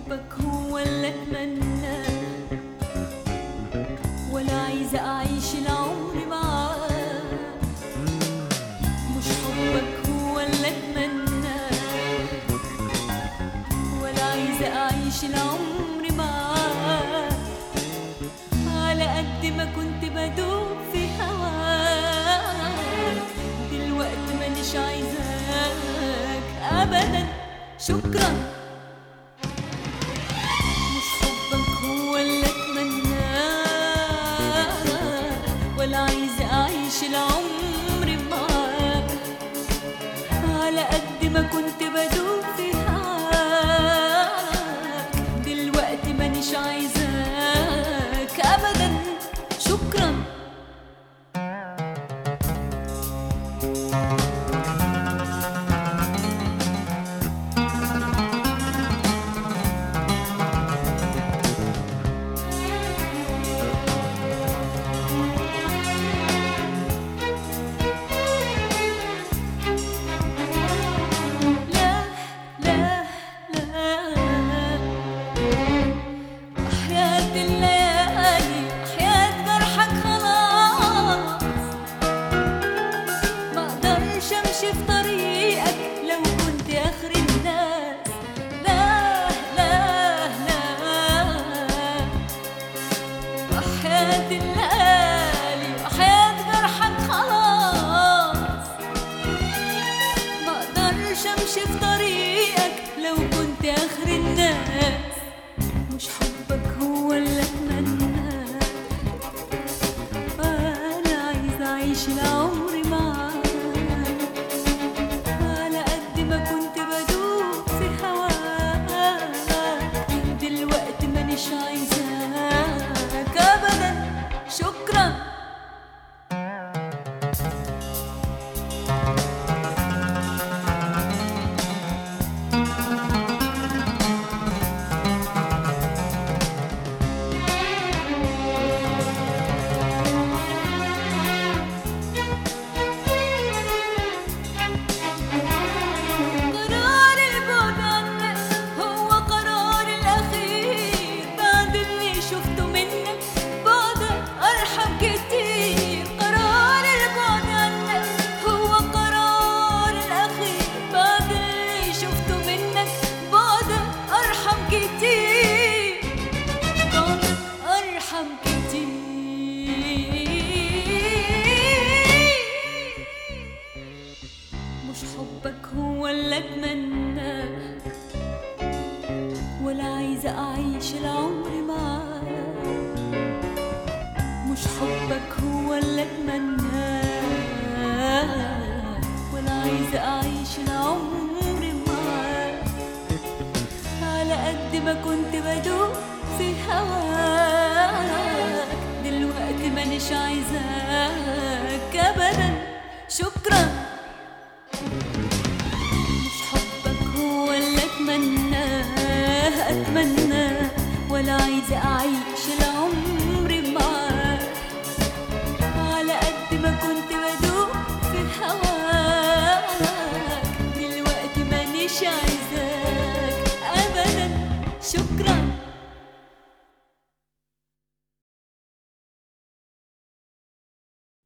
حبك هو اللي اتمناه ولا عايزة أعيش العمر معاك مش حبك هو اللي أتمناه ولا عايزة أعيش العمر معاك على قد ما كنت بدوب في هواك دلوقتي مانيش عايزاك أبدا شكرا مش حبك هو اللي اتمناه ولا عايزة أعيش العمر معاك على قد ما كنت بدوب في هواك دلوقتي مانيش عايزاك أبدا شكرا لا لا لا أحياة الليالي أحياة جرحك خلاص ما أقدرش أمشي في طريقك لو كنت آخر الناس لا لا لا أحياة الليالي أحياة جرحك خلاص ما اقدرش امشي في طريقك لو كنت اخر الناس مش حبك هو اللي اتمناه انا عايزه اعيش العمر معاك على قد ما كنت بدوب في هواك دلوقتي مانيش عايزاك ابدا شكرا قرار البعد عنك هو قرار الأخير بعد اللي شفته منك بعدك أرحم كتير قرار البعد عنك هو قرار الأخير بعد اللي شفته منك بعدك أرحم كتير بعدك أرحم كتير مش حبك هو اللي اتمناه ولا عايزة أعيش العمر معاك مش حبك هو اللي اتمناه ولا عايزة أعيش العمر معاك على قد ما كنت بدوب في هواك دلوقتي مانيش عايزاك أبدا شكرا مش حبك هو اللي اتمناه اتمناه ولا عايزه اعيش العمر معاك على قد ما كنت بدوب في هواك دلوقتي مانيش عايزة